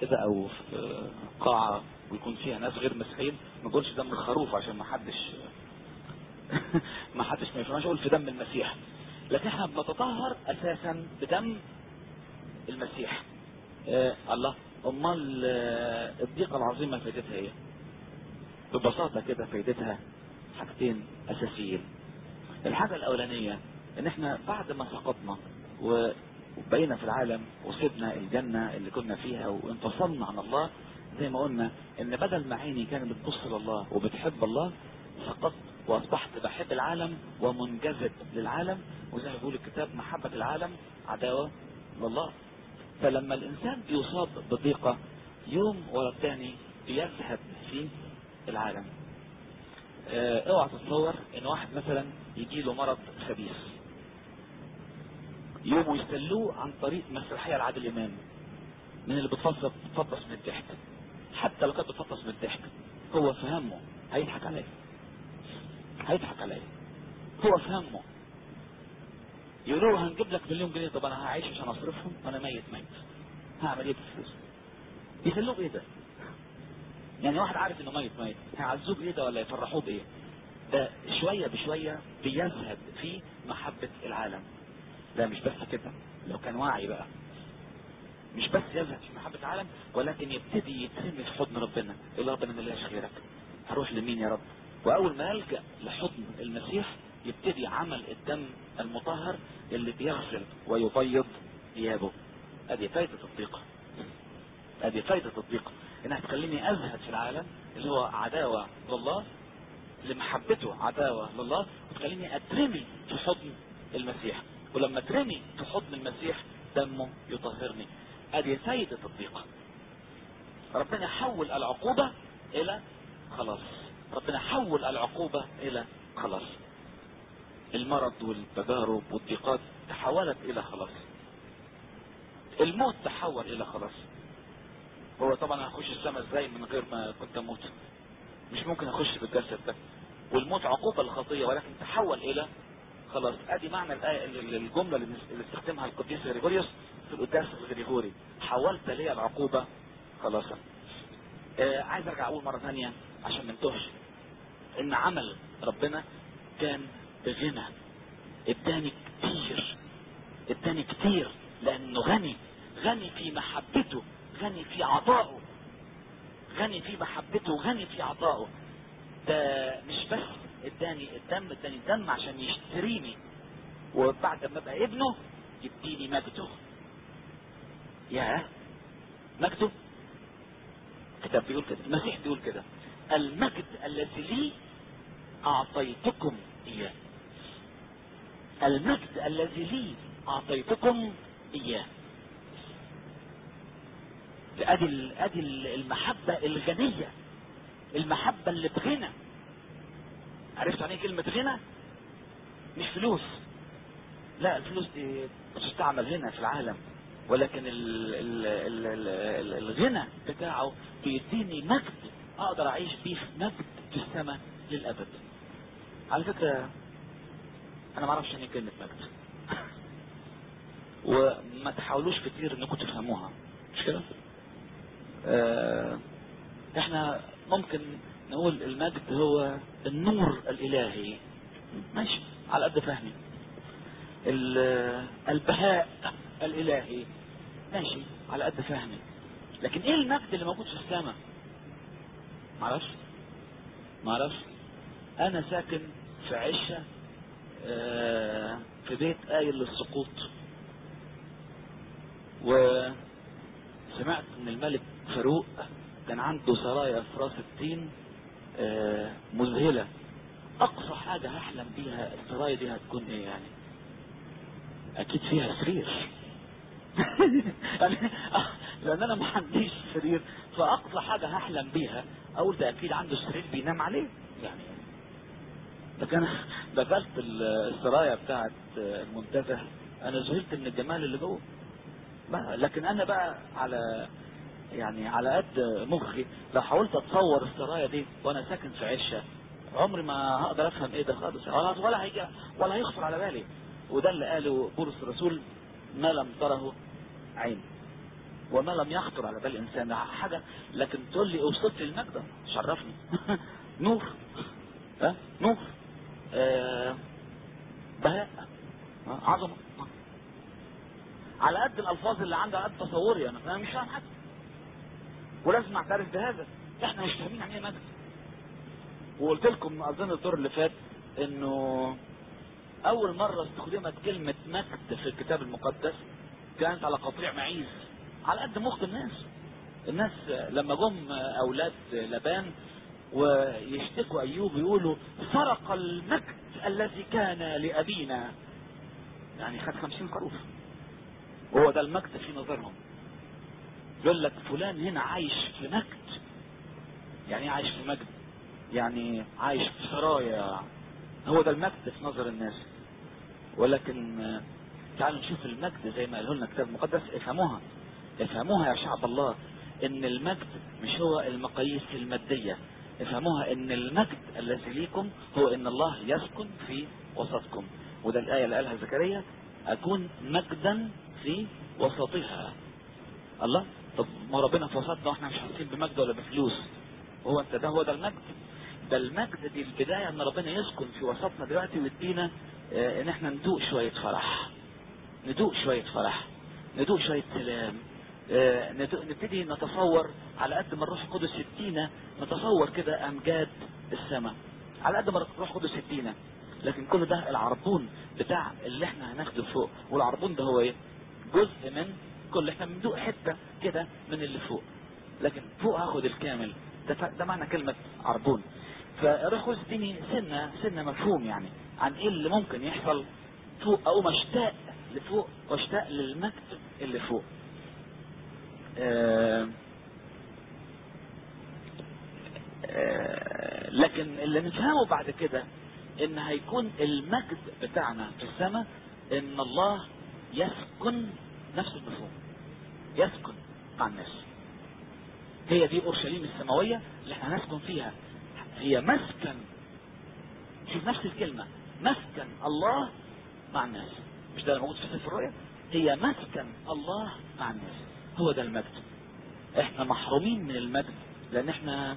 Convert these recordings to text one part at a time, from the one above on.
كده او في قاعة ويكون فيها ناس غير مسيحيين ما نقولش دم الخروف عشان ما حدش ما حدش ما يفهمش اقول في دم المسيح لكن احنا بنتطهر اساسا بدم المسيح آه الله امال آه الضيقة العظيمة فايدتها ايه ببساطة كده فايدتها حاجتين اساسيين الحاجة الاولانية ان احنا بعد ما سقطنا وبقينا في العالم وسيبنا الجنة اللي كنا فيها وانفصلنا عن الله زي ما قلنا ان بدل ما عيني كانت بتبص لله وبتحب الله سقطت واصبحت بحب العالم ومنجذب للعالم وزي ما بيقول الكتاب محبة العالم عداوة لله فلما الانسان بيصاب بضيقة يوم ورا الثاني بيذهب في العالم اه اوعى تتصور ان واحد مثلا يجي له مرض خبيث يوم يستلوه عن طريق مسرحية العادل امام من اللي بتفصل بتفطس من الضحك حتى لو كانت بتفطس من الضحك هو في همه هيضحك عليا هيضحك عليا هو في همه يقولوا له هنجيب لك مليون جنيه طب انا هعيش عشان اصرفهم وانا ميت ميت هعمل ايه بالفلوس يسلوه بايه ده يعني واحد عارف انه ميت ميت هيعزوه بايه ده ولا يفرحوه بايه ده شوية بشوية بيذهب في محبة العالم لا مش بس كده لو كان واعي بقى مش بس يذهب في محبة العالم ولكن يبتدي يترمي في حضن ربنا يقول ربنا ملياش غيرك هروح لمين يا رب واول ما يلجأ لحضن المسيح يبتدي عمل الدم المطهر اللي بيغسل ويبيض ثيابه ادي فايدة الضيقة ادي فايدة الضيقة انها تخليني ازهد في العالم اللي هو عداوة لله لمحبته عداوة لله وتخليني اترمي في حضن المسيح ولما اترمي في حضن المسيح دمه يطهرني ادي فايدة الضيقة ربنا حول العقوبة الى خلاص ربنا حول العقوبة الى خلاص المرض والتجارب والضيقات تحولت الى خلاص الموت تحول الى خلاص هو طبعا هخش السماء ازاي من غير ما كنت اموت مش ممكن اخش بالجسد ده والموت عقوبة للخطية ولكن تحول الى خلاص ادي معنى الآية الجملة اللي استخدمها القديس غريغوريوس في القداس الغريغوري حولت لي العقوبة خلاص آه عايز ارجع اقول مرة ثانية عشان ما انتهش ان عمل ربنا كان بغنى اداني كتير اداني كتير لانه غني غني في محبته غني في عطائه غني في محبته غني في عطائه ده مش بس اداني الدم اداني الدم عشان يشتريني وبعد ما ابقى ابنه يديني مجده يا مجده كتاب بيقول كده المسيح بيقول كده المجد الذي لي اعطيتكم اياه المجد الذي لي اعطيتكم اياه ادي ادي المحبة الغنية المحبة اللي بغنى عرفت يعني كلمة غنى مش فلوس لا الفلوس دي بتستعمل هنا في العالم ولكن ال ال ال ال ال الغنى بتاعه بيديني مجد اقدر اعيش بيه في مجد في السماء للابد على فكرة انا ما اعرفش يعني كلمة مجد وما تحاولوش كتير انكم تفهموها مش كده اه احنا ممكن نقول المجد هو النور الالهي ماشي على قد فهمي البهاء الالهي ماشي على قد فهمي لكن ايه المجد اللي موجود في السماء معرفش معرفش انا ساكن في عشة اه في بيت قايل للسقوط وسمعت ان الملك فاروق كان عنده سرايا في راس التين اه مذهلة اقصى حاجة هحلم بيها السرايا دي هتكون ايه يعني اكيد فيها سرير لان انا ما عنديش سرير فاقصى حاجة هحلم بيها اقول ده اكيد عنده سرير بينام عليه يعني لكن انا دخلت السرايا بتاعت المنتزه انا ذهلت من الجمال اللي جوه لكن انا بقى على يعني على قد مخي لو حاولت اتصور السرايا دي وانا ساكن في عشه عمري ما هقدر افهم ايه ده خالص ولا هيجي ولا هيخطر على بالي وده اللي قاله بولس الرسول ما لم تره عين وما لم يخطر على بال انسان حاجه لكن تقول لي اوصف لي المجد شرفني نور ها نور آه بهاء آه، عظمه آه. على قد الالفاظ اللي عندي على قد تصوري انا انا مش فاهم حاجه ولازم اعترف بهذا احنا مش فاهمين يعني ايه مجد وقلت لكم اظن الدور اللي فات انه اول مرة استخدمت كلمة مجد في الكتاب المقدس كانت على قطيع معيز على قد مخ الناس الناس لما جم اولاد لبان ويشتكوا ايوب يقولوا سرق المجد الذي كان لابينا يعني خد خمسين خروف وهو ده المجد في نظرهم يقول لك فلان هنا عايش في مجد يعني ايه عايش في مجد يعني عايش في سرايا هو ده المجد في نظر الناس ولكن آه، تعالوا نشوف المجد زي ما قاله لنا الكتاب المقدس افهموها افهموها يا شعب الله ان المجد مش هو المقاييس المادية افهموها ان المجد الذي ليكم هو ان الله يسكن في وسطكم وده الآية اللي قالها زكريا اكون مجدا في وسطها الله طب ما ربنا في وسطنا واحنا مش حاسين بمجد ولا بفلوس هو انت ده هو ده المجد ده المجد دي البداية ان ربنا يسكن في وسطنا دلوقتي ويدينا آه، ان احنا ندوق شوية فرح ندوق شوية فرح ندوق شوية سلام آه، ندوق- نبتدي نتصور على قد ما الروح القدس يدينا نتصور كده امجاد السماء على قد ما الروح القدس يدينا لكن كل ده العربون بتاع اللي احنا هناخده فوق والعربون ده هو ايه جزء من كل احنا بندوق حتة كده من اللي فوق لكن فوق هاخد الكامل ده, ف- ده معنى كلمة عربون فالروح القدس اديني سنة سنة مفهوم يعني عن ايه اللي ممكن يحصل فوق او اشتاق لفوق واشتاق للمجد اللي فوق آه آه لكن اللي نفهمه بعد كده ان هيكون المجد بتاعنا في السماء ان الله يسكن نفس المفهوم يسكن مع الناس هي دي اورشليم السماويه اللي احنا هنسكن فيها هي مسكن شوف نفس الكلمه مسكن الله مع الناس مش ده اللي موجود في سفر الرؤيا هي مسكن الله مع الناس هو ده المجد احنا محرومين من المجد لان احنا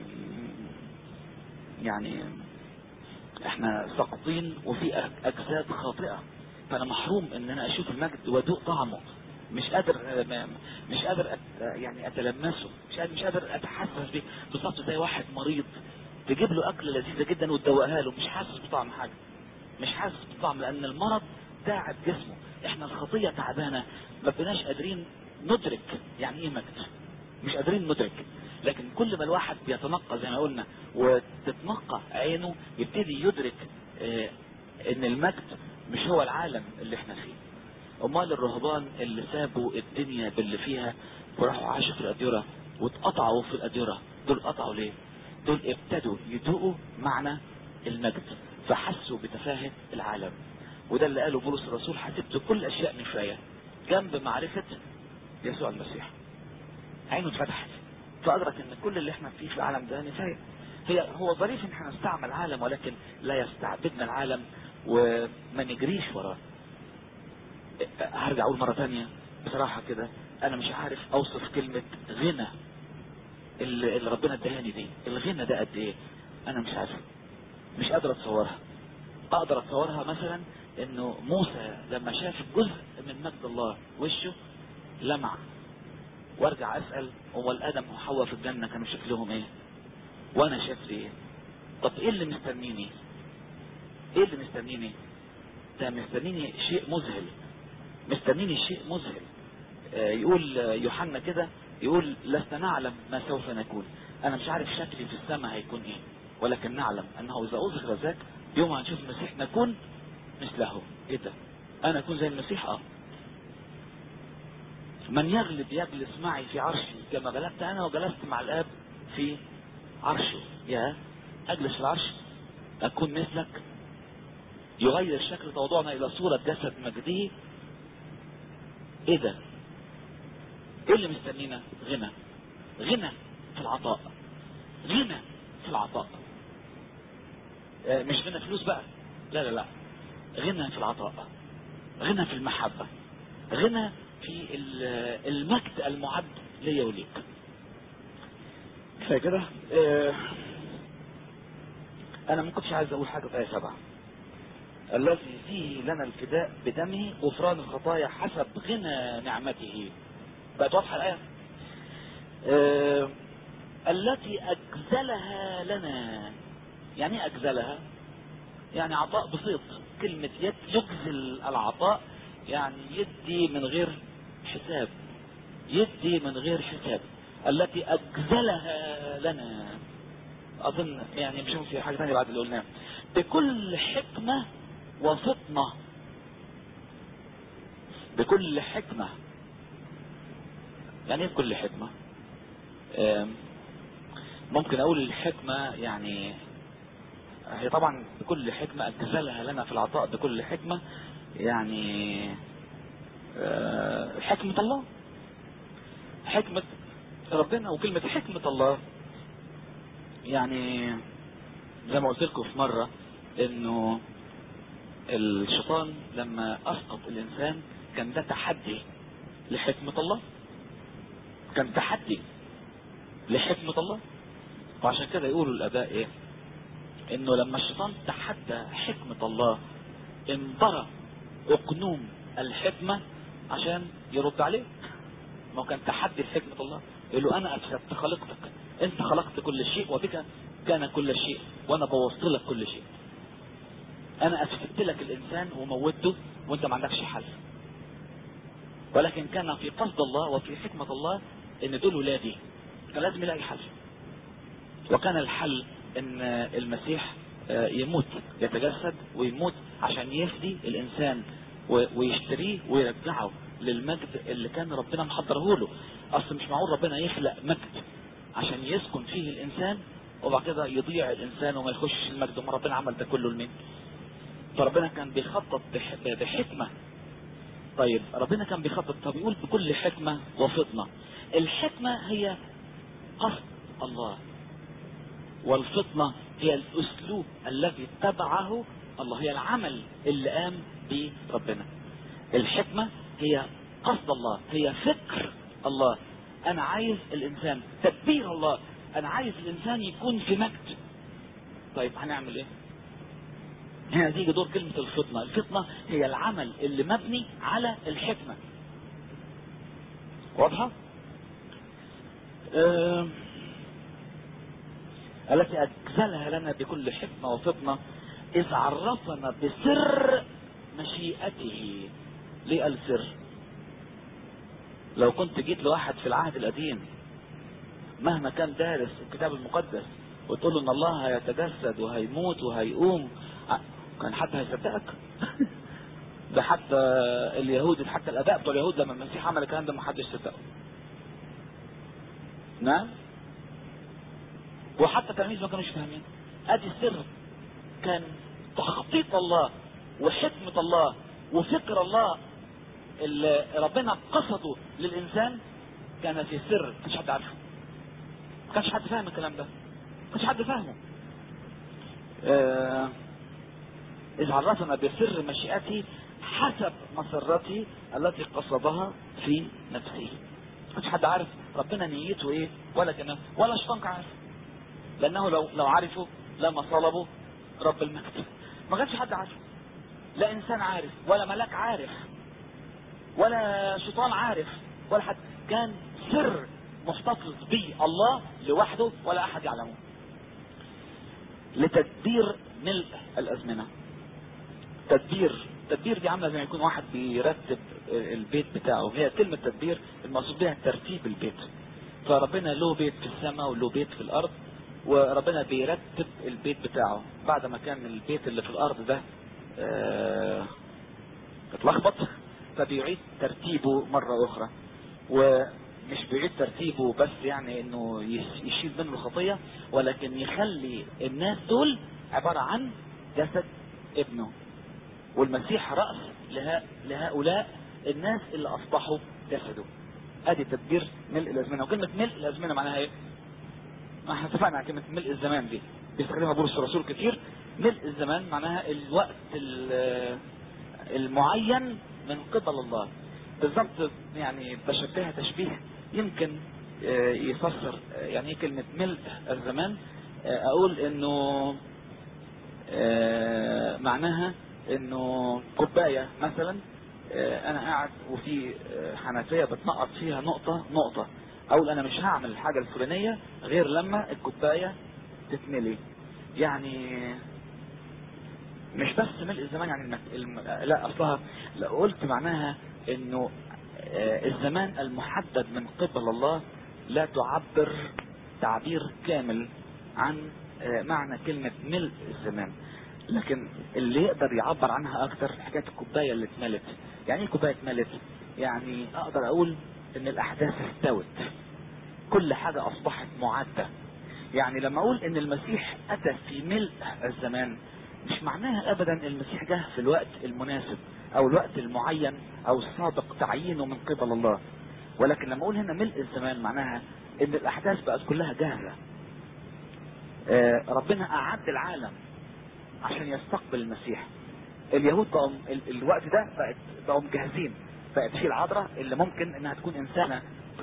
يعني احنا ساقطين وفي اجساد خاطئه فانا محروم ان انا اشوف المجد وادوق طعمه مش قادر مش قادر أت يعني اتلمسه مش قادر مش قادر اتحسس بيه بالظبط زي واحد مريض تجيب له اكل لذيذه جدا وتدوقها له مش حاسس بطعم حاجه مش حاسس بطعم لان المرض تعب جسمه احنا الخطيه تعبانه ما بقيناش قادرين ندرك يعني ايه مجد مش قادرين ندرك لكن كل ما الواحد بيتنقى زي ما قلنا وتتنقى عينه يبتدي يدرك اه ان المجد مش هو العالم اللي احنا فيه امال الرهبان اللي سابوا الدنيا باللي فيها وراحوا عاشوا في الاديره واتقطعوا في الاديره دول قطعوا ليه دول ابتدوا يدوقوا معنى المجد فحسوا بتفاهة العالم وده اللي قاله بولس الرسول حسبت كل اشياء نفاية جنب معرفة يسوع المسيح عينه اتفتحت فادرك ان كل اللي احنا فيه في العالم ده نفاية هي هو ظريف ان احنا نستعمل العالم ولكن لا يستعبدنا العالم وما نجريش وراه هرجع اقول مرة تانية بصراحة كده انا مش عارف اوصف كلمة غنى اللي, اللي ربنا ادهاني دي الغنى ده قد ايه انا مش عارف مش قادر اتصورها اقدر اتصورها مثلا انه موسى لما شاف جزء من مجد الله وشه لمع وارجع اسأل هو الادم وحواء في الجنة كانوا شكلهم ايه وانا شكلي ايه طب ايه اللي مستنيني ايه اللي مستنيني ده مستنيني شيء مذهل مستنيني شيء مذهل آه يقول يوحنا كده يقول لست نعلم ما سوف نكون انا مش عارف شكلي في السماء هيكون ايه ولكن نعلم انه اذا اظهر ذاك يوم هنشوف المسيح نكون مثله ايه ده انا اكون زي المسيح اه من يغلب يجلس معي في عرشي كما غلبت انا وجلست مع الاب في عرشه يا اجلس في العرش اكون مثلك يغير شكل تواضعنا الى صورة جسد مجده ايه ده ايه اللي مستنينا غنى غنى في العطاء غنى في العطاء آه مش غنى فلوس بقى لا لا لا غنى في العطاء غنى في المحبة غنى في ال- المجد المعد ليا وليك كفايه كده آه، انا ما كنتش عايز اقول حاجه في ايه سبعه الذي فيه لنا الفداء بدمه غفران الخطايا حسب غنى نعمته بقت واضحه الايه آه، التي اجزلها لنا يعني ايه اجزلها يعني عطاء بسيط كلمة يد يجزل العطاء يعني يدي من غير حساب يدي من غير حساب التي اجزلها لنا اظن يعني مش في حاجة ثانية بعد اللي قلناه بكل حكمة وفطنة بكل حكمة يعني ايه بكل حكمة آم، ممكن اقول الحكمة يعني هي طبعا بكل حكمة اجزلها لنا في العطاء بكل حكمة يعني آه، حكمة الله حكمة ربنا وكلمة حكمة الله يعني زي ما قلت لكم في مرة انه الشيطان لما اسقط الانسان كان ده تحدي لحكمة الله كان تحدي لحكمة الله وعشان كده يقولوا الاباء ايه انه لما الشيطان تحدى حكمة الله انبرى اقنوم الحكمة عشان يرد عليه ما هو كان تحدي لحكمة الله يقول له انا افسدت خلقتك انت خلقت كل شيء وبك كان كل شيء وانا بوظت لك كل شيء انا افسدت لك الانسان وموته وانت ما عندكش حل ولكن كان في قصد الله وفي حكمة الله ان دول ولادي كان لازم يلاقي حل وكان الحل ان المسيح آه، يموت يتجسد ويموت عشان يفدي الانسان و- ويشتريه ويرجعه للمجد اللي كان ربنا محضره له اصل مش معقول ربنا يخلق مجد عشان يسكن فيه الانسان وبعد كده يضيع الانسان وما يخش المجد وما ربنا عمل ده كله لمين فربنا كان بيخطط بح- بحكمة طيب ربنا كان بيخطط طب يقول بكل حكمة وفطنة الحكمة هي قصد الله والفطنة هي الاسلوب الذي اتبعه الله هي العمل اللي قام به ربنا الحكمة هي قصد الله هي فكر الله انا عايز الانسان تدبير الله انا عايز الانسان يكون في مجد طيب هنعمل ايه هنا تيجي دور كلمة الفطنة الفطنة هي العمل اللي مبني على الحكمة واضحة آه التي أجزلها لنا بكل حكمة وفطنة إذ عرفنا بسر مشيئته ليه قال سر لو كنت جيت لواحد في العهد القديم مهما كان دارس الكتاب المقدس وتقول له ان الله هيتجسد وهيموت وهيقوم ع- كان حد هيصدقك ده حتى اليهود حتى الاباء بتوع اليهود لما المسيح عمل الكلام ده ما حدش صدقه نعم وحتى التلاميذ ما كانوش فاهمين ادي السر كان تخطيط الله وحكمة الله وفكر الله اللي ربنا قصده للانسان كان في سر ما كانش حد عارفه ما كانش حد فاهم الكلام ده ما كانش حد فاهمه آه إذ عرفنا بسر مشيئته حسب مسرته التي قصدها في نفسه ما كانش حد عارف ربنا نيته ايه ولا كان ولا الشيطان كان عارف لانه لو لو عرفوا لما طلبوا رب المجد ما كانش حد عارف لا انسان عارف ولا ملاك عارف ولا شيطان عارف ولا حد كان سر محتفظ به الله لوحده ولا احد يعلمه لتدبير ملء الازمنه تدبير تدبير دي عامله زي ما يكون واحد بيرتب البيت بتاعه هي كلمه تدبير المقصود بها ترتيب البيت فربنا له بيت في السماء وله بيت في الارض وربنا بيرتب البيت بتاعه بعد ما كان البيت اللي في الارض ده آه، اتلخبط فبيعيد ترتيبه مرة اخرى ومش بيعيد ترتيبه بس يعني انه يش- يشيل منه الخطية ولكن يخلي الناس دول عبارة عن جسد ابنه والمسيح رأس لها لهؤلاء الناس اللي اصبحوا جسده ادي تدبير ملء الازمنة وكلمة ملء الازمنة معناها ايه ما احنا اتفقنا على كلمة ملء الزمان دي بيستخدمها بولس الرسول كتير ملء الزمان معناها الوقت ال- المعين من قبل الله بالظبط يعني بشبهها تشبيه يمكن آه، يفسر آه، يعني ايه كلمة ملء الزمان آه، اقول انه آه، معناها انه كوباية مثلا آه، انا قاعد وفي آه، حنفية بتنقط فيها نقطة نقطة اقول انا مش هعمل الحاجة الفلانية غير لما الكوباية تتملي يعني مش بس ملء الزمان يعني المك... الم... لا اصلها لو قلت معناها انه آه، الزمان المحدد من قبل الله لا تعبر تعبير كامل عن آه، معنى كلمة ملء الزمان لكن اللي يقدر يعبر عنها اكتر حكاية الكوباية اللي اتملت يعني ايه كوباية اتملت يعني اقدر اقول ان الاحداث استوت كل حاجة اصبحت معدة يعني لما اقول ان المسيح اتى في ملء الزمان مش معناها ابدا المسيح جه في الوقت المناسب او الوقت المعين او السابق تعيينه من قبل الله ولكن لما اقول هنا ملء الزمان معناها ان الاحداث بقت كلها جاهزة آه، ربنا اعد العالم عشان يستقبل المسيح اليهود بقوا ال- الوقت ده بقت بقوا مجهزين بقت في العذراء اللي ممكن انها تكون انسانة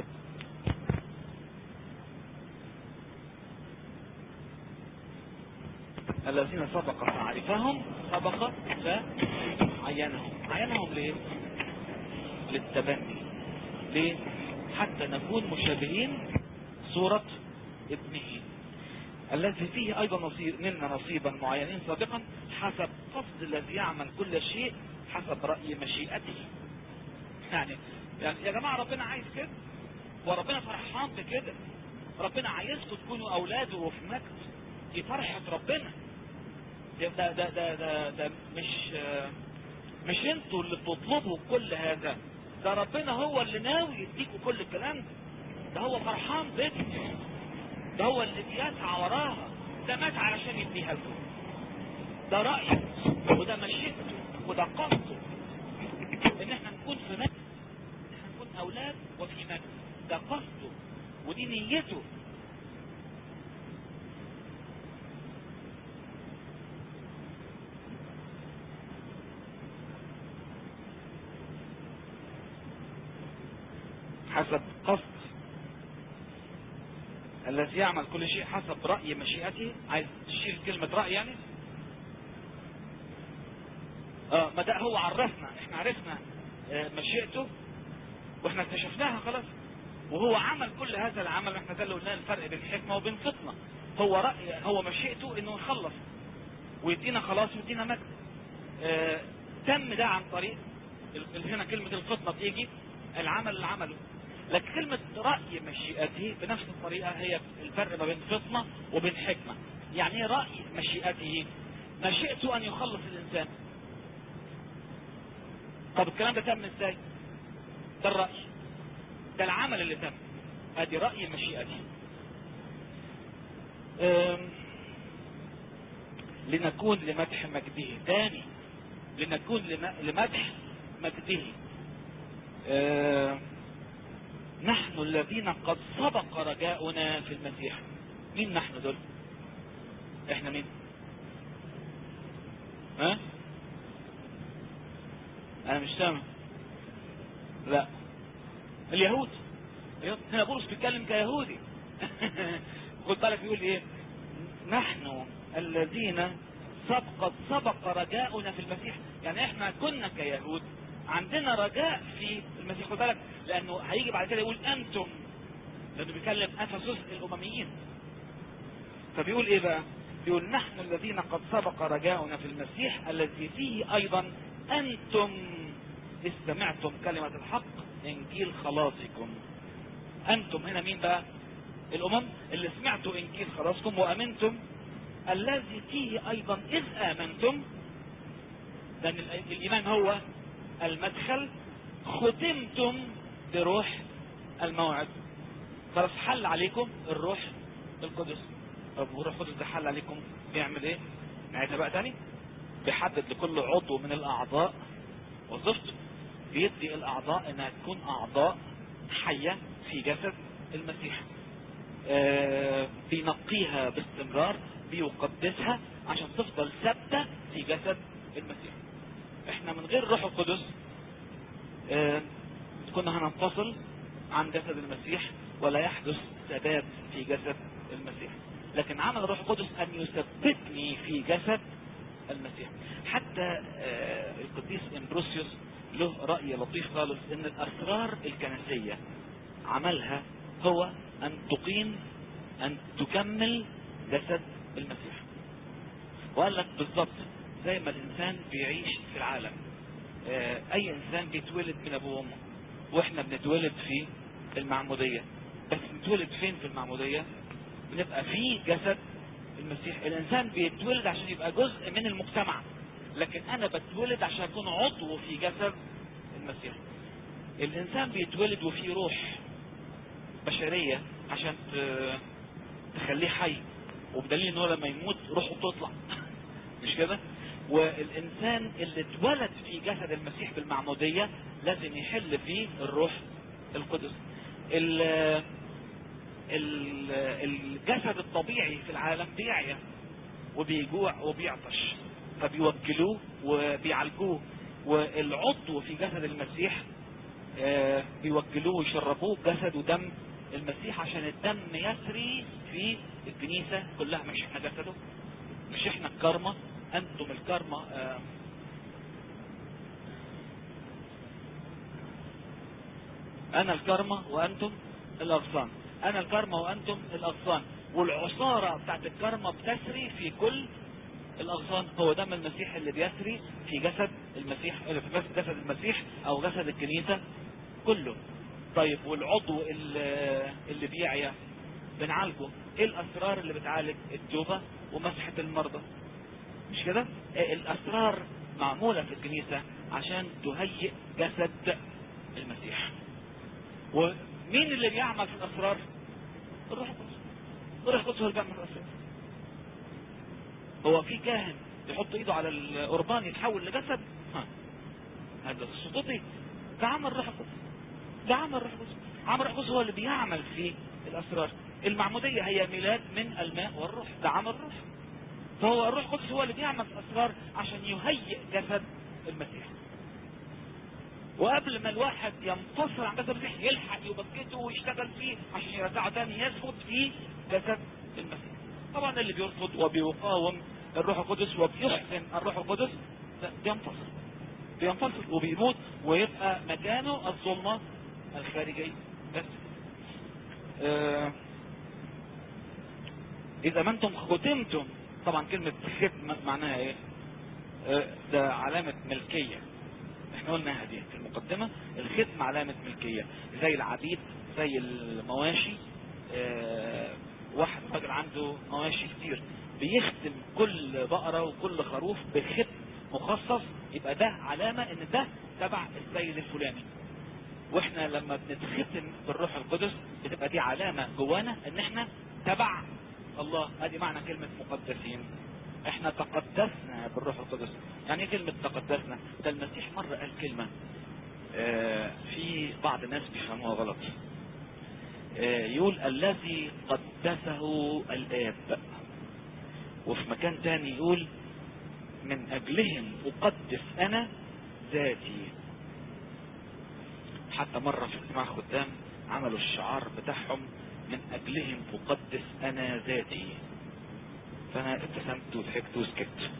الذين سبق فعرفهم سبق فعينهم عينهم ليه للتبني ليه حتى نكون مشابهين صورة ابنه الذي فيه ايضا نصيب منا نصيبا معينين سابقا حسب قصد الذي يعمل كل شيء حسب رأي مشيئته يعني يعني يا جماعة ربنا عايز كده وربنا فرحان بكده ربنا عايزكم تكونوا اولاده وفي مجد دي فرحة ربنا ده ده ده ده, ده, ده مش آه، مش انتوا اللي بتطلبوا كل هذا ده ربنا هو اللي ناوي يديكوا كل الكلام ده ده هو فرحان بكم ده هو اللي بيسعى وراها ده مات علشان يديها لكم ده رأيه وده مشيئته وده قصده ان احنا نكون في مجد ان احنا نكون اولاد وفي مجد ده قصده ودي نيته حسب قصد الذي يعمل كل شيء حسب رأي مشيئته عايز تشيل كلمة رأي يعني اه ما ده هو عرفنا احنا عرفنا آه، مشيئته واحنا اكتشفناها خلاص وهو عمل كل هذا العمل احنا ده اللي قلنا الفرق بين الحكمة وبين فطنة هو رأي هو مشيئته انه يخلص ويدينا خلاص ويدينا مجد آه، تم ده عن طريق ال- هنا كلمة الفطنة بتيجي العمل اللي عمله لكن كلمة رأي مشيئته بنفس الطريقة هي الفرق ما بين فطنة وبين حكمة يعني ايه رأي مشيئته مشيئته ان يخلص الانسان طب الكلام ده تم ازاي ده الرأي ده العمل اللي تم ادي رأي مشيئته أم، لنكون لمدح مجده تاني لنكون لم- لمدح مجده أم، نحن الذين قد سبق رجاؤنا في المسيح مين نحن دول احنا مين ها انا مش سامع لا اليهود اليهود. هنا بولس بيتكلم كيهودي خد بالك بيقول ايه نحن الذين سبق سبق رجاؤنا في المسيح يعني احنا كنا كيهود عندنا رجاء في المسيح خد بالك لانه هيجي بعد كده يقول انتم لانه بيكلم افسس الامميين فبيقول ايه بقى بيقول نحن الذين قد سبق رجاؤنا في المسيح الذي فيه ايضا انتم إذ سمعتم كلمة الحق انجيل خلاصكم انتم هنا مين بقى الامم اللي سمعتوا انجيل خلاصكم وامنتم الذي فيه ايضا اذ امنتم لان ال- الايمان هو المدخل ختمتم بروح الموعد خلاص حل عليكم الروح القدس طب والروح القدس ده حل عليكم بيعمل ايه نعيدها بقى تاني بيحدد لكل عضو من الاعضاء وظيفته بيدي الاعضاء انها تكون اعضاء حية في جسد المسيح آه بينقيها باستمرار بيقدسها عشان تفضل ثابتة في جسد المسيح احنا من غير روح القدس آه كنا هننفصل عن جسد المسيح ولا يحدث سباب في جسد المسيح لكن عمل الروح القدس ان يثبتني في جسد المسيح حتى آه، القديس امبروسيوس له رأي لطيف خالص ان الاسرار الكنسية عملها هو ان تقيم ان تكمل جسد المسيح وقال لك بالظبط زي ما الانسان بيعيش في العالم آه، اي انسان بيتولد من ابوه وامه واحنا بنتولد في المعمودية بس بنتولد فين في المعمودية بنبقى في جسد المسيح الانسان بيتولد عشان يبقى جزء من المجتمع لكن انا بتولد عشان اكون عضو في جسد المسيح الانسان بيتولد وفيه روح بشرية عشان ت- تخليه حي وبدليل ان هو لما يموت روحه بتطلع مش كده والانسان اللي اتولد في جسد المسيح بالمعمودية لازم يحل فيه الروح القدس ال- ال- الجسد الطبيعي في العالم بيعيا وبيجوع وبيعطش فبيوكلوه وبيعالجوه والعضو في جسد المسيح آه، بيوكلوه ويشربوه جسد ودم المسيح عشان الدم يسري في الكنيسة كلها مش احنا جسده مش احنا الكرمة انتم الكرمة آه، انا الكرمة وانتم الاغصان انا الكرمة وانتم الاغصان والعصارة بتاعت الكرمة بتسري في كل الاغصان هو دم المسيح اللي بيسري في جسد المسيح اللي في جسد جسد المسيح او جسد الكنيسة كله طيب والعضو اللي, اللي بيعيا بنعالجه ايه الاسرار اللي بتعالج التوبة ومسحة المرضى مش كده إيه الاسرار معمولة في الكنيسة عشان تهيئ جسد المسيح ومين اللي بيعمل في الاسرار الروح القدس الروح القدس هو اللي بيعمل في الاسرار هو في كاهن يحط ايده على القربان يتحول لجسد ها هذا السقوطي ده عمل روح القدس ده عمل روح القدس عمل روح القدس هو اللي بيعمل في الاسرار المعمودية هي ميلاد من الماء والروح ده عمل روح فهو الروح القدس هو اللي بيعمل في الاسرار عشان يهيئ جسد المسيح وقبل ما الواحد ينفصل عن جسد المسيح يلحق يبكته ويشتغل فيه عشان يرجعه تاني يثبت في جسد المسيح طبعا اللي بيرفض وبيقاوم الروح القدس وبيحسن الروح القدس ده بينفصل بينفصل وبيموت ويبقى مكانه الظلمة الخارجية بس آه اذا ما انتم ختمتم طبعا كلمة ختم معناها ايه آه ده علامة ملكية احنا قلناها دي في المقدمة الختم علامة ملكية زي العبيد زي المواشي اه واحد راجل عنده مواشي كتير بيختم كل بقرة وكل خروف بختم مخصص يبقى ده علامة ان ده تبع السيد الفلاني واحنا لما بنتختم بالروح القدس بتبقى دي علامة جوانا ان احنا تبع الله ادي معنى كلمة مقدسين احنا تقدسنا بالروح القدس يعني ايه كلمة تقدسنا ده المسيح مرة قال كلمة اه في بعض الناس بيفهموها غلط اه يقول الذي قدسه الاب وفي مكان تاني يقول من اجلهم اقدس انا ذاتي حتى مرة في اجتماع خدام عملوا الشعار بتاعهم من اجلهم اقدس انا ذاتي فانا ابتسمت وضحكت وسكت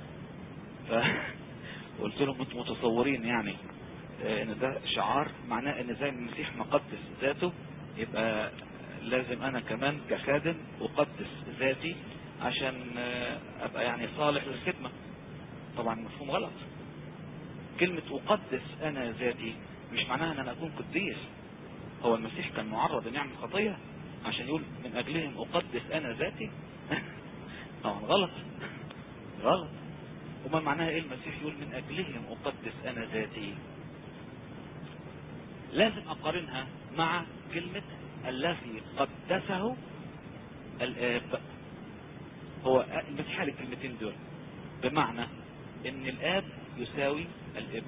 فقلت لهم انتم متصورين يعني ان ده شعار معناه ان زي المسيح مقدس ذاته يبقى لازم انا كمان كخادم اقدس ذاتي عشان ابقى يعني صالح للخدمة طبعا مفهوم غلط كلمة اقدس انا ذاتي مش معناها ان انا اكون قديس هو المسيح كان معرض ان يعمل خطية عشان يقول من اجلهم اقدس انا ذاتي طبعا غلط غلط وما معناها ايه المسيح يقول من اجلهم اقدس انا ذاتي لازم اقارنها مع كلمة الذي قدسه الاب هو المسيح قال الكلمتين دول بمعنى ان الاب يساوي الابن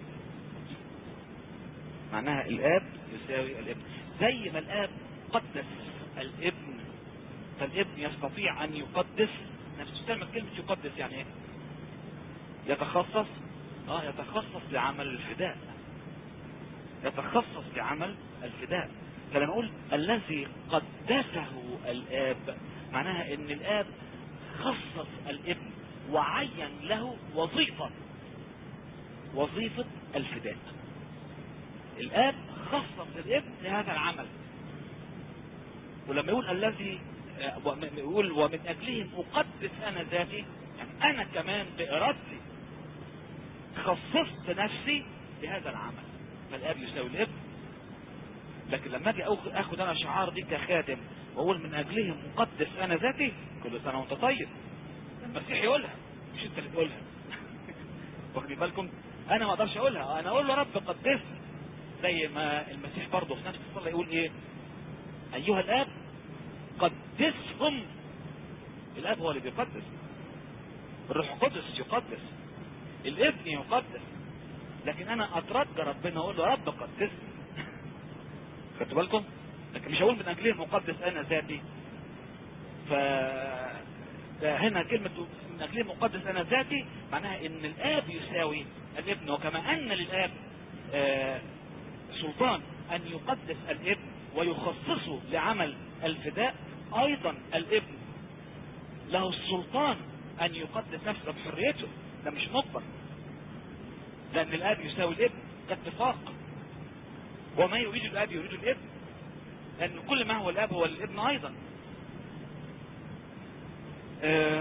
معناها الاب يساوي الابن زي ما الاب قدس الابن فالابن يستطيع ان يقدس نفسه كلمة كلمة يقدس يعني ايه يتخصص اه يتخصص لعمل الفداء يتخصص بعمل الفداء فلما اقول الذي قدسه الاب معناها ان الاب خصص الابن وعين له وظيفة وظيفة الفداء الاب خصص الابن لهذا العمل ولما يقول الذي يقول ومن اجلهم اقدس انا ذاتي يعني انا كمان بارادتي خصصت نفسي لهذا العمل فالاب يساوي الابن لكن لما اجي اخد انا شعار دي كخادم واقول من اجلهم اقدس انا ذاتي كل سنه وانت طيب المسيح يقولها مش انت اللي تقولها واخدين بالكم انا ما اقدرش اقولها انا اقول له رب قدسني زي ما المسيح برضه في نفس الصلاه يقول ايه ايها الاب قدسهم الاب هو اللي بيقدس الروح القدس يقدس الابن يقدس لكن انا اترجى ربنا اقول له رب قدسني خدتوا بالكم لكن مش هقول من اجلهم مقدس انا ذاتي ف ده هنا كلمة من اجلهم مقدس انا ذاتي معناها ان الاب يساوي الابن وكما ان للاب آه سلطان ان يقدس الابن ويخصصه لعمل الفداء ايضا الابن له السلطان ان يقدس نفسه بحريته ده مش مجبر لان الاب يساوي الابن كاتفاق وما يريد الاب يريد الابن لان كل ما هو الاب هو الابن ايضا آه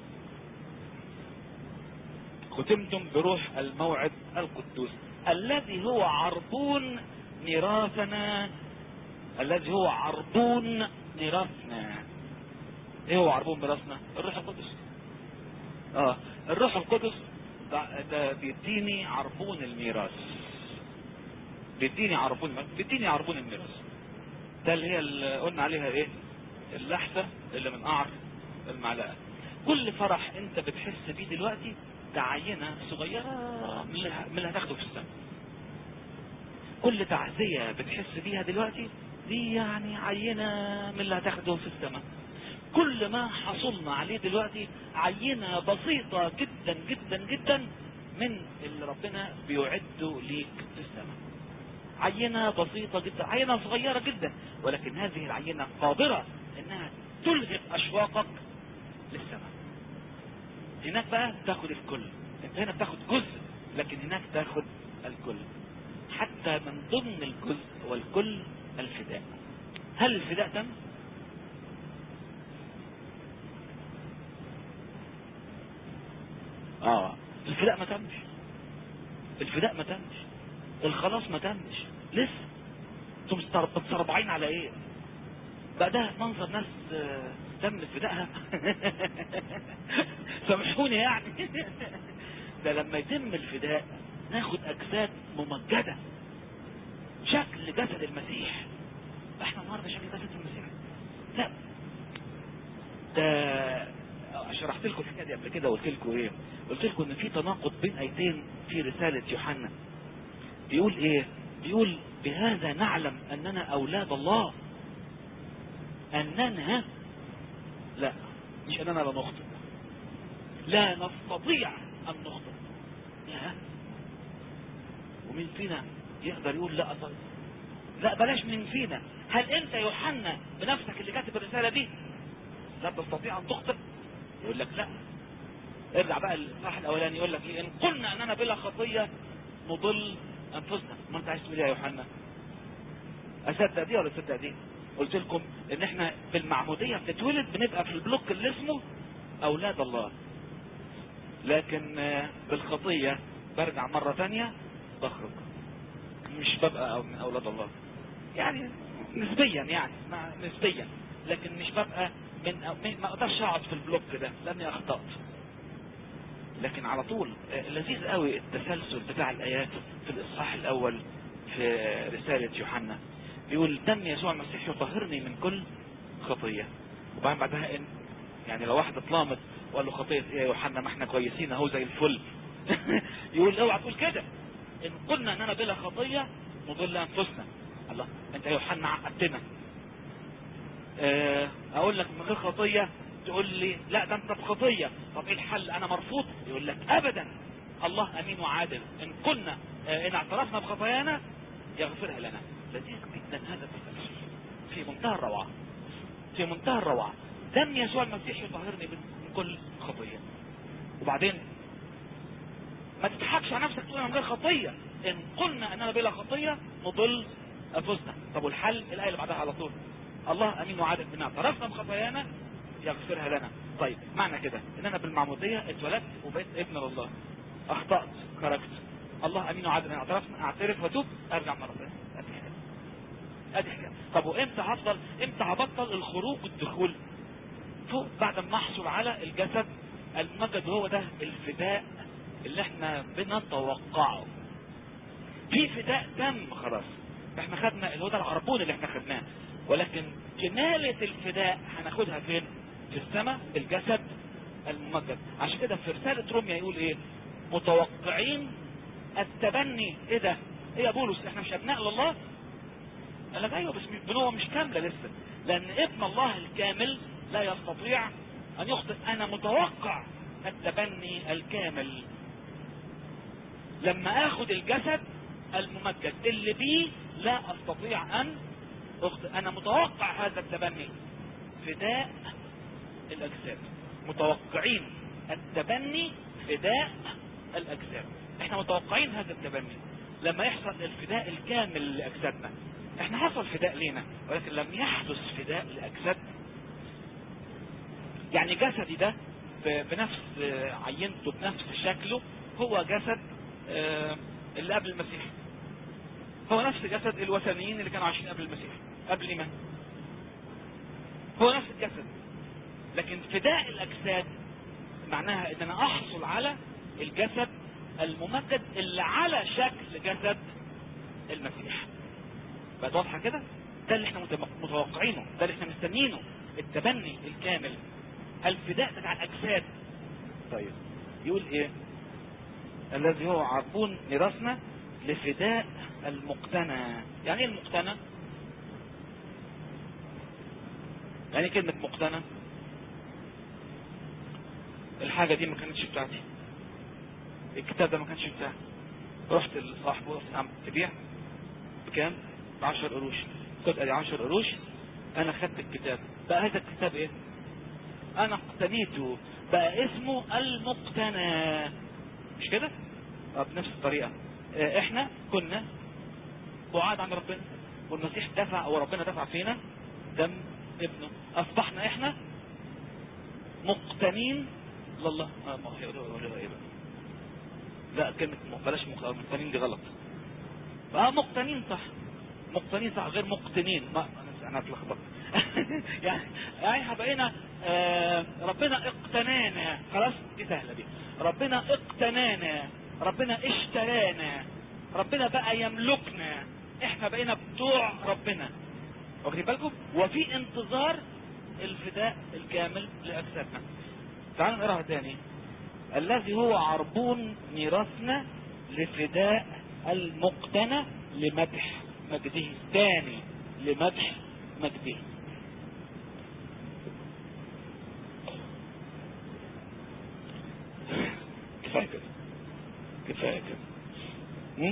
ختمتم بروح الموعد القدوس الذي هو عربون ميراثنا الذي هو عربون ميراثنا ايه هو عربون ميراثنا الروح القدس اه الروح القدس ده, ده بيديني عربون الميراث بيديني عربون بيديني عربون الميراث ده اللي هي اللي قلنا عليها ايه اللحسة اللي من قعر المعلقة كل فرح انت بتحس بيه دلوقتي ده عينة صغيرة من اللي هتاخده في السنة كل تعزية بتحس بيها دلوقتي دي يعني عينة من اللي هتاخده في السماء كل ما حصلنا عليه دلوقتي عينة بسيطة جدا جدا جدا من اللي ربنا بيعده ليك في السماء عينة بسيطة جدا عينة صغيرة جدا ولكن هذه العينة قادرة انها تلهب اشواقك للسماء هناك بقى تاخد الكل انت هنا بتاخد جزء لكن هناك تاخد الكل حتى من ضمن الجزء والكل الفداء هل الفداء تم اه الفداء ما تمش الفداء ما تمش الخلاص ما تمش لسه انتم مستربعين على ايه بقى ده منظر ناس تم فدائها سامحوني يعني ده لما يتم الفداء ناخد اجساد ممجدة شكل جسد المسيح احنا النهارده شكل جسد المسيح لا ده شرحت لكم الحكايه دي قبل كده قلت لكم ايه قلت لكم ان في تناقض بين ايتين في رساله يوحنا بيقول ايه بيقول بهذا نعلم اننا اولاد الله اننا لا مش اننا لا نخطئ لا نستطيع ان نخطئ لا ومين فينا يقدر يقول لا أصل لا بلاش من فينا هل انت يوحنا بنفسك اللي كاتب الرسالة دي لا تستطيع ان تخطئ يقول لك لا ارجع بقى الصح الاولاني يقول لك ايه ان قلنا اننا بلا خطية نضل انفسنا ما انت عايز تقول يا يوحنا اصدق دي ولا تصدق دي قلت لكم ان احنا بالمعمودية بنتولد بنبقى في البلوك اللي اسمه اولاد الله لكن بالخطية برجع مرة تانية بخرج مش ببقى من اولاد الله يعني نسبيا يعني نسبيا لكن مش ببقى من ما اقدرش اقعد في البلوك ده لاني اخطأت لكن على طول لذيذ قوي التسلسل بتاع الايات في الاصحاح الاول في رسالة يوحنا بيقول دم يسوع المسيح يطهرني من كل خطية وبعدين بعدها ان يعني لو واحد اتلامت وقال له خطية ايه يا يوحنا ما احنا كويسين اهو زي الفل يقول اوعى تقول كده ان قلنا اننا بلا خطية نضل انفسنا الله انت يا يوحنا عقدتنا اه اقول لك من غير خطية تقول لي لا ده انت بخطية طب ايه الحل انا مرفوض يقول لك ابدا الله امين وعادل ان كنا اه ان اعترفنا بخطايانا يغفرها لنا لذيذ جدا هذا التفسير في منتهى الروعة في منتهى الروعة دم يسوع المسيح يطهرني من كل خطية وبعدين ما تضحكش على نفسك تقول انا من غير خطية ان قلنا اننا بلا خطية نضل انفسنا طب والحل الايه اللي بعدها على طول الله امين وعادل بنا اعترفنا بخطايانا يغفرها لنا طيب معنى كده ان انا بالمعمودية اتولدت وبقيت ابن لله اخطأت خرجت الله امين وعادل بنا اعترفنا اعترف واتوب ارجع مرة ثانيه ادي حاجة ادي حاجة طب وامتى هفضل امتى هبطل الخروج والدخول فوق بعد ما احصل على الجسد الممجد وهو ده الفداء اللي احنا بنتوقعه في فداء تم خلاص احنا خدنا اللي هو ده العربون اللي احنا خدناه ولكن كمالة الفداء هناخدها فين في السماء بالجسد الممجد عشان كده في رسالة روميا يقول ايه متوقعين التبني ايه ده ايه يا بولس احنا مش ابناء لله قال لك ايوه بس بنوة مش كاملة لسه لان ابن الله الكامل لا يستطيع ان يخطئ انا متوقع التبني الكامل لما اخد الجسد الممجد اللي بيه لا استطيع ان اخطئ انا متوقع هذا التبني فداء الاجساد متوقعين التبني فداء الاجساد احنا متوقعين هذا التبني لما يحصل الفداء الكامل لاجسادنا احنا حصل فداء لينا ولكن لم يحدث فداء لاجسادنا يعني جسدي ده بنفس عينته بنفس شكله هو جسد اللي قبل المسيح هو نفس جسد الوثنيين اللي كانوا عايشين قبل المسيح قبل الايمان هو نفس الجسد لكن فداء الاجساد معناها ان انا احصل على الجسد الممجد اللي على شكل جسد المسيح بقت واضحه كده ده اللي احنا متوقعينه ده اللي احنا مستنيينه التبني الكامل الفداء بتاع الاجساد طيب يقول ايه الذي هو عربون ميراثنا لفداء المقتنى يعني ايه المقتنى يعني كلمة مقتنى الحاجة دي ما كانتش بتاعتي الكتاب ده ما كانش بتاعي رحت لصاحبه قلت عم تبيع بكام ب 10 قروش قلت ادي 10 قروش انا خدت الكتاب بقى هذا الكتاب ايه انا اقتنيته بقى اسمه المقتنى مش كده اه بنفس الطريقة اه احنا كنا بعاد عن ربنا والمسيح دفع او ربنا دفع فينا دم ابنه اصبحنا احنا مقتنين لله اه ما هي ولا ايه بقى لا كلمة بلاش مقتنين دي غلط اه مقتنين صح مقتنين صح غير مقتنين ما انا اتلخبطت يعني يعني بقينا آه ربنا اقتنانا خلاص دي سهله دي ربنا اقتنانا ربنا اشترانا ربنا بقى يملكنا احنا بقينا بتوع ربنا واخدين بالكم وفي انتظار الفداء الكامل لاجسادنا تعالوا نقراها تاني الذي هو عربون ميراثنا لفداء المقتنى لمدح مجده تاني لمدح مجده كفايه كده كفايه كده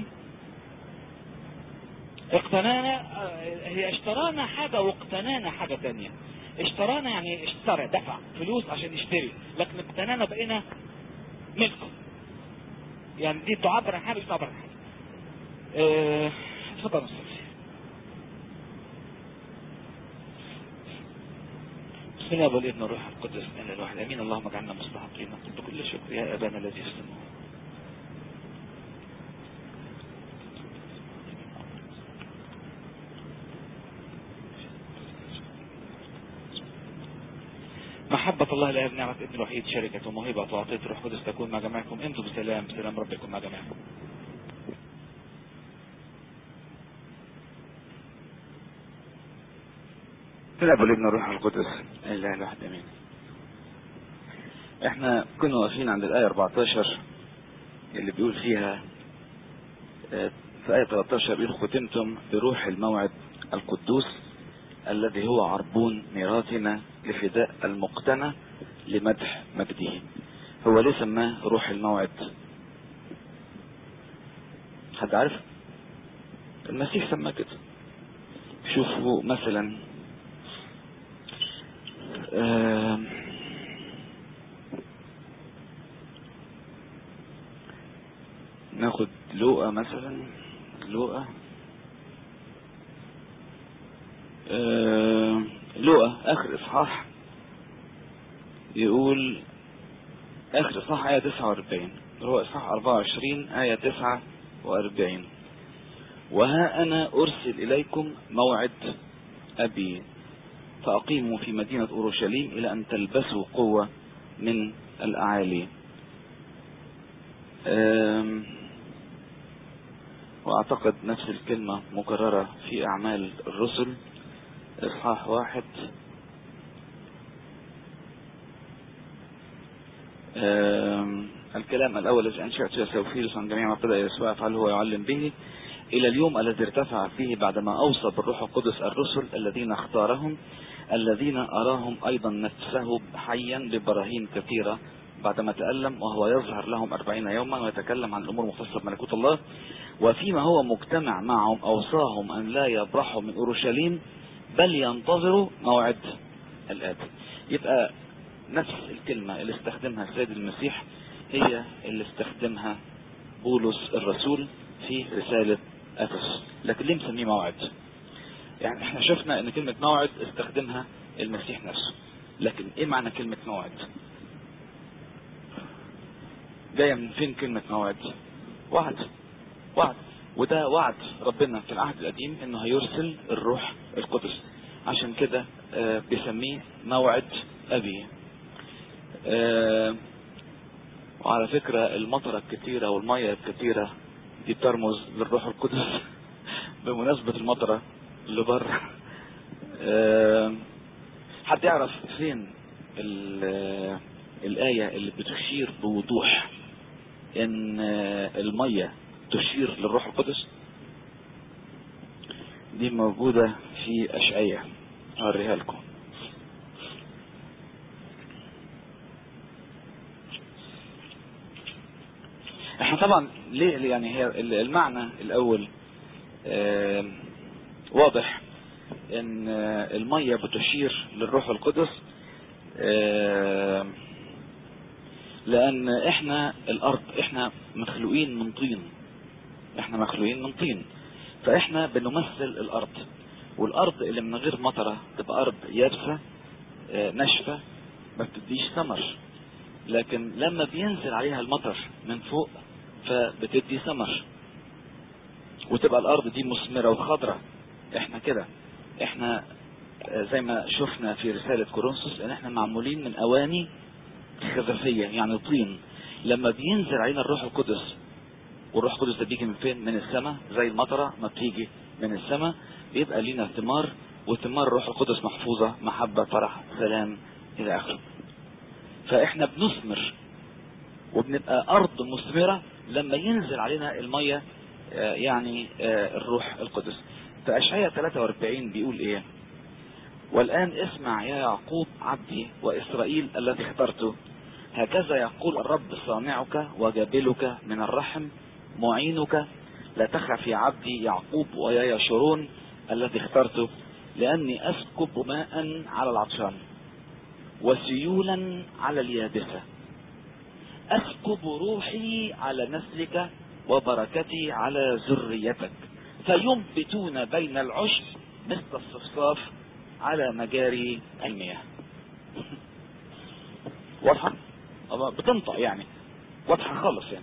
اقتنانا هي اشترانا حاجة واقتنانا حاجة تانية اشترانا يعني اشترى دفع فلوس عشان يشتري لكن اقتنانا بقينا ملكه يعني دي تعبر عن حاجة تعبر عن حاجة اه اتفضل نصلي بسم الله والابن والروح القدس من الواحد امين اللهم اجعلنا مستحقين بكل شكر يا ابانا الذي في السماء محبة الله الآب نعمة ابن الوحيد شركة وموهبة وعطية الروح القدس تكون مع جميعكم انتم بسلام سلام ربكم مع جميعكم الاب والابن والروح القدس اله الواحد امين احنا كنا واقفين عند الايه 14 اللي بيقول فيها في ايه 13 بيقول ختمتم بروح الموعد القدوس الذي هو عربون ميراثنا لفداء المقتنى لمدح مجده هو ليه سماه روح الموعد حد عارف المسيح سماه كده شوفوا مثلا آم، ناخد لوقا مثلا لوقا آم، لوقا اخر اصحاح يقول اخر اصحاح ايه 49 هو اصحاح 24 ايه 49 وها انا ارسل اليكم موعد ابي فاقيموا في مدينة اورشليم الى ان تلبسوا قوة من الاعالي أم، واعتقد نفس الكلمة مكررة في اعمال الرسل اصحاح واحد أم، الكلام الاول الذي انشأت سوفيلوس عن جميع ما ابتدأ يسوع يفعله ويعلم به الى اليوم الذي ارتفع فيه بعدما اوصى بالروح القدس الرسل الذين اختارهم الذين اراهم ايضا نفسه حيا ببراهين كثيرة بعدما تألم وهو يظهر لهم أربعين يوما ويتكلم عن الأمور المختصة بملكوت الله وفيما هو مجتمع معهم أوصاهم أن لا يبرحوا من أورشليم بل ينتظروا موعد الآب يبقى نفس الكلمة اللي استخدمها السيد المسيح هي اللي استخدمها بولس الرسول في رسالة أفس لكن ليه مسميه موعد يعني احنا شفنا ان كلمة موعد استخدمها المسيح نفسه لكن ايه معنى كلمة موعد جاية من فين كلمة موعد وعد وعد وده وعد ربنا في العهد القديم انه هيرسل الروح القدس عشان كده آه، بيسميه موعد ابي آه، وعلى فكرة المطرة الكتيرة والمية الكتيرة دي بترمز للروح القدس بمناسبة المطرة اللي بره آه، حد يعرف فين ال- الآية اللي بتشير بوضوح ان آه، المية تشير للروح القدس دي موجودة في أشعية أوريها لكم احنا طبعا ليه يعني هي المعنى الاول آه، واضح ان آه، المية بتشير للروح القدس آه، لان احنا الارض احنا مخلوقين من طين احنا مخلوقين من طين فاحنا بنمثل الارض والارض اللي من غير مطره تبقى ارض يابسه آه، ناشفه ما بتديش ثمر لكن لما بينزل عليها المطر من فوق فبتدي ثمر وتبقى الارض دي مثمره وخضراء احنا كده احنا آه، زي ما شفنا في رسالة كورنثوس ان احنا معمولين من اواني خزفية يعني طين لما بينزل علينا الروح القدس والروح القدس ده بيجي من فين من السماء زي المطرة ما بتيجي من السماء بيبقى لينا ثمار وثمار الروح القدس محفوظة محبة فرح سلام الى اخره فاحنا بنثمر وبنبقى ارض مثمرة لما ينزل علينا المية آه، يعني آه، الروح القدس فاشعياء 43 بيقول ايه والآن اسمع يا يعقوب عبدي وإسرائيل الذي اخترته هكذا يقول الرب صانعك وجابلك من الرحم معينك لا تخف يا عبدي يعقوب ويا يشرون الذي اخترته لأني أسكب ماء على العطشان وسيولا على اليابسة أسكب روحي على نسلك وبركتي على ذريتك فينبتون بين العشب مثل الصفصاف على مجاري المياه واضحة أما بتنطق يعني واضحة خالص يعني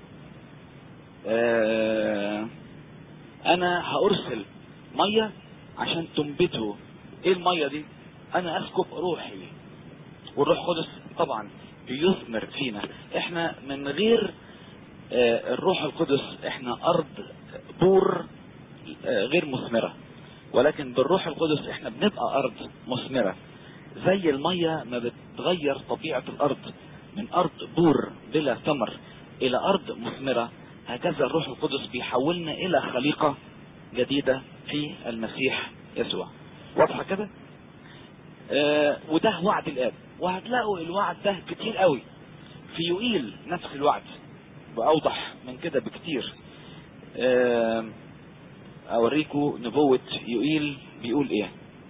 آه انا هارسل مية عشان تنبته ايه المية دي انا اسكب روحي والروح القدس طبعا بيثمر فينا احنا من غير آه الروح القدس احنا ارض بور آه غير مثمره ولكن بالروح القدس احنا بنبقى ارض مثمرة زي المية ما بتغير طبيعة الارض من ارض بور بلا ثمر الى ارض مثمرة هكذا الروح القدس بيحولنا الى خليقة جديدة في المسيح يسوع واضحة كده آه وده وعد الاب وهتلاقوا الوعد ده كتير قوي في يوئيل نفس الوعد واوضح من كده بكتير آه اوريكم نبوة يوئيل بيقول ايه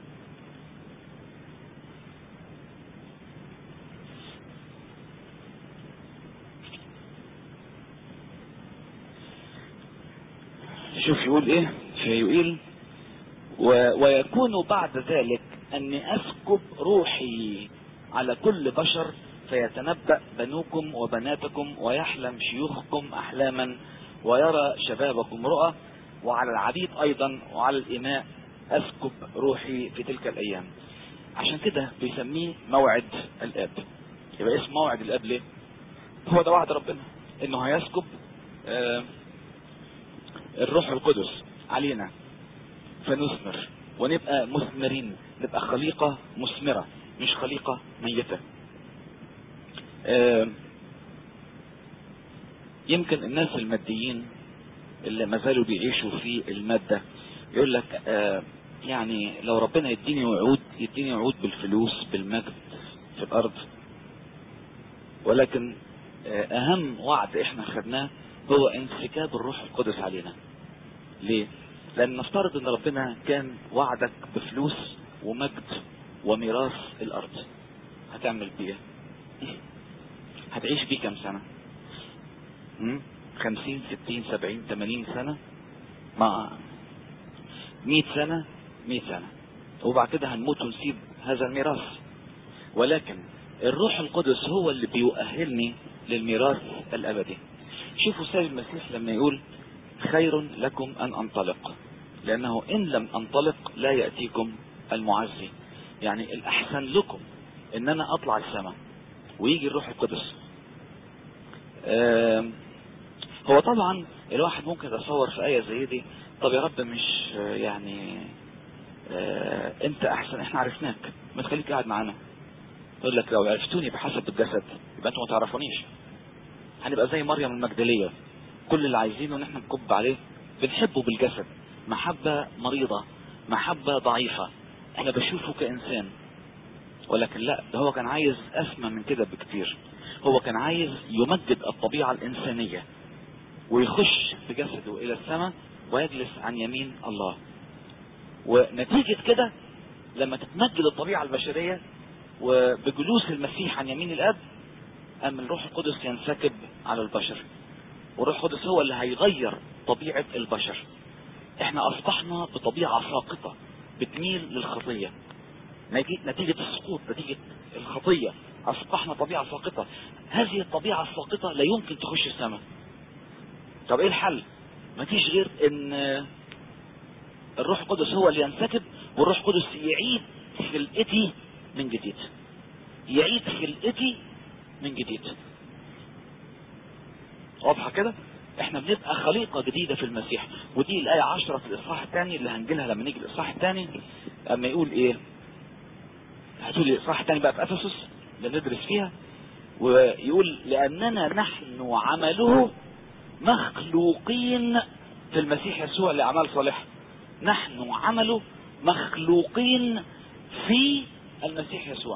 شوف يقول ايه في يوئيل و... ويكون بعد ذلك اني اسكب روحي على كل بشر فيتنبأ بنوكم وبناتكم ويحلم شيوخكم احلاما ويرى شبابكم رؤى وعلى العبيد ايضا وعلى الاماء اسكب روحي في تلك الايام عشان كده بيسميه موعد الاب يبقى اسم موعد الاب ليه هو ده وعد ربنا انه هيسكب آه الروح القدس علينا فنثمر ونبقى مثمرين نبقى خليقة مثمرة مش خليقة ميتة آه يمكن الناس الماديين اللي ما زالوا بيعيشوا في المادة يقول لك آه يعني لو ربنا يديني وعود يديني وعود بالفلوس بالمجد في الارض ولكن آه اهم وعد احنا خدناه هو انسكاب الروح القدس علينا ليه لان نفترض ان ربنا كان وعدك بفلوس ومجد وميراث الارض هتعمل بيه هتعيش بيه كام سنة خمسين ستين سبعين تمانين سنة مع مئة سنة مئة سنة وبعد كده هنموت ونسيب هذا الميراث ولكن الروح القدس هو اللي بيؤهلني للميراث الابدي شوفوا سيد المسيح لما يقول خير لكم ان انطلق لانه ان لم انطلق لا ياتيكم المعزي يعني الاحسن لكم ان انا اطلع السماء ويجي الروح القدس هو طبعا الواحد ممكن يتصور في ايه زي دي طب يا رب مش يعني اه انت احسن احنا عرفناك ما تخليك قاعد معانا يقول لك لو عرفتوني بحسب الجسد يبقى انتوا ما تعرفونيش هنبقى زي مريم المجدليه كل اللي عايزينه ان احنا نكب عليه بنحبه بالجسد محبة مريضة محبة ضعيفة انا بشوفه كانسان ولكن لا ده هو كان عايز اسمى من كده بكتير هو كان عايز يمجد الطبيعة الانسانية ويخش بجسده الى السماء ويجلس عن يمين الله ونتيجة كده لما تتمجد الطبيعة البشرية وبجلوس المسيح عن يمين الاب اما الروح القدس ينسكب على البشر والروح القدس هو اللي هيغير طبيعة البشر احنا اصبحنا بطبيعة ساقطة بتميل للخطية نتيجة السقوط نتيجة الخطية اصبحنا طبيعة ساقطة هذه الطبيعة الساقطة لا يمكن تخش السماء طب ايه الحل ما فيش غير ان الروح القدس هو اللي ينسكب والروح القدس يعيد خلقتي من جديد يعيد خلقتي من جديد واضحة كده احنا بنبقى خليقة جديدة في المسيح ودي الآية عشرة في الإصحاح الثاني اللي هنجيلها لما نيجي الإصحاح الثاني اما يقول ايه هتقول الإصحاح الثاني بقى في أفسس اللي ندرس فيها ويقول لأننا نحن عمله مخلوقين في المسيح يسوع لأعمال صالحة نحن عمله مخلوقين في المسيح يسوع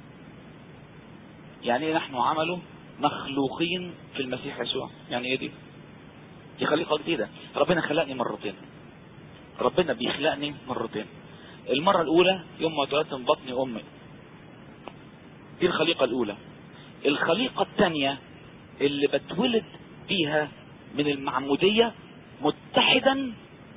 يعني ايه نحن عمله مخلوقين في المسيح يسوع يعني ايه دي دي خليقة جديدة ربنا خلقني مرتين ربنا بيخلقني مرتين المرة الاولى يوم ما اتولدت من بطن امي دي الخليقة الاولى الخليقة الثانية اللي بتولد بيها من المعمودية متحدا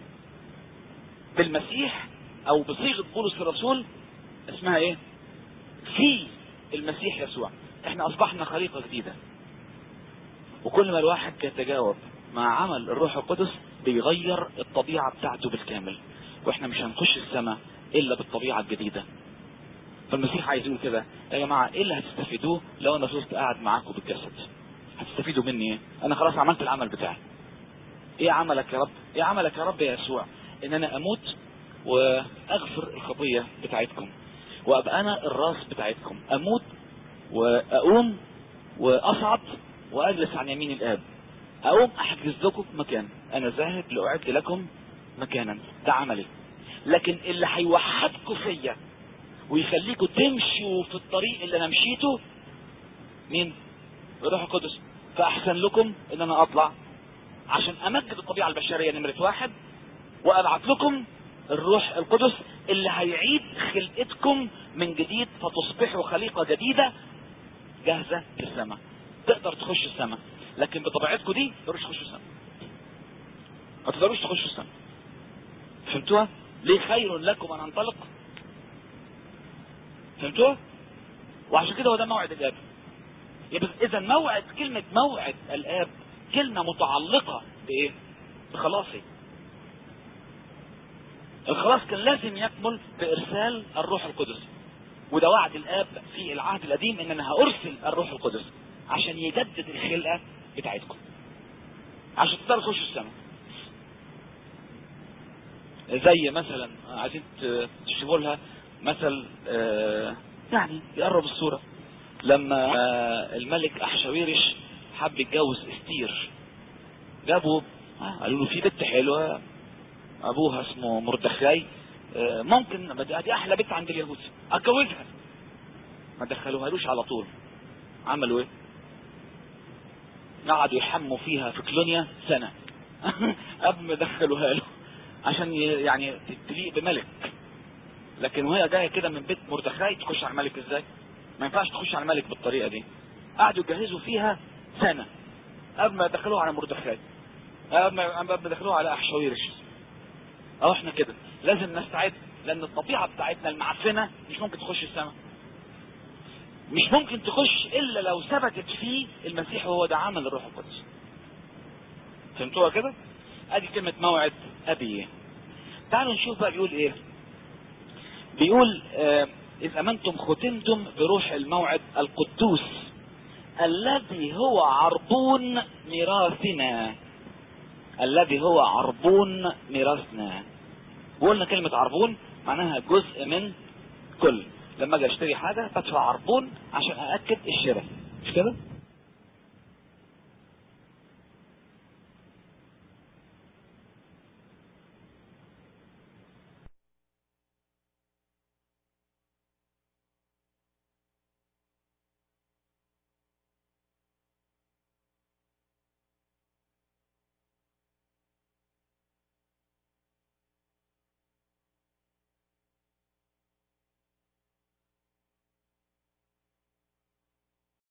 بالمسيح او بصيغة بولس الرسول اسمها ايه في المسيح يسوع احنا اصبحنا خليقة جديدة وكل ما الواحد يتجاوب مع عمل الروح القدس بيغير الطبيعة بتاعته بالكامل واحنا مش هنخش السماء الا بالطبيعة الجديدة فالمسيح عايز يقول كده يا جماعة ايه اللي هتستفيدوه لو انا فزت قاعد معاكم بالجسد هتستفيدوا مني ايه انا خلاص عملت العمل بتاعي ايه عملك يا رب ايه عملك يا رب يا يسوع ان انا اموت واغفر الخطية بتاعتكم وابقى انا الراس بتاعتكم اموت واقوم واصعد واجلس عن يمين الاب اقوم احجز لكم مكان انا ذاهب لاعد لكم مكانا ده عملي لكن اللي هيوحدكم فيا ويخليكم تمشوا في الطريق اللي انا مشيته مين الروح القدس فاحسن لكم ان انا اطلع عشان امجد الطبيعة البشرية نمرة واحد وابعث لكم الروح القدس اللي هيعيد خلقتكم من جديد فتصبحوا خليقة جديدة جاهزة للسماء تقدر تخش السماء لكن بطبيعتكم دي ما تقدروش تخشوا السماء ما تقدروش تخشوا السماء فهمتوها ليه خير لكم ان انطلق فهمتوها وعشان كده هو ده موعد الاب يبقى اذا موعد كلمة موعد الاب كلمة متعلقة بايه بخلاصي الخلاص كان لازم يكمل بارسال الروح القدس وده وعد الاب في العهد القديم ان انا هارسل الروح القدس عشان يجدد الخلقة بتاعتكم عشان تقدروا تخشوا السماء زي مثلا عايزين تشوفوا لها مثل آه يعني يقرب الصورة لما آه الملك احشاويرش حب يتجوز استير جابوا آه قالوا له في بنت حلوة ابوها اسمه مردخاي ممكن دي احلى بنت عند اليهود اتجوزها ما دخلوهالوش على طول عملوا ايه قعدوا يحموا فيها في كلونيا سنة قبل ما دخلوها له عشان يعني تليق بملك لكن وهي جايه كده من بيت مردخاي تخش على الملك ازاي ما ينفعش تخش على الملك بالطريقه دي قعدوا يجهزوا فيها سنة قبل ما يدخلوها على مردخاي قبل ما يدخلوها على احشاويرش اه احنا كده لازم نستعد لان الطبيعة بتاعتنا المعفنة مش ممكن تخش السماء مش ممكن تخش الا لو ثبتت فيه المسيح وهو ده عمل الروح القدس فهمتوها كده ادي كلمة موعد ابي تعالوا نشوف بقى بيقول ايه بيقول آه اذ امنتم ختمتم بروح الموعد القدوس الذي هو عربون ميراثنا الذي هو عربون ميراثنا وقلنا كلمة عربون معناها جزء من كل لما اجي اشتري حاجة بدفع عربون عشان ااكد الشراء مش كده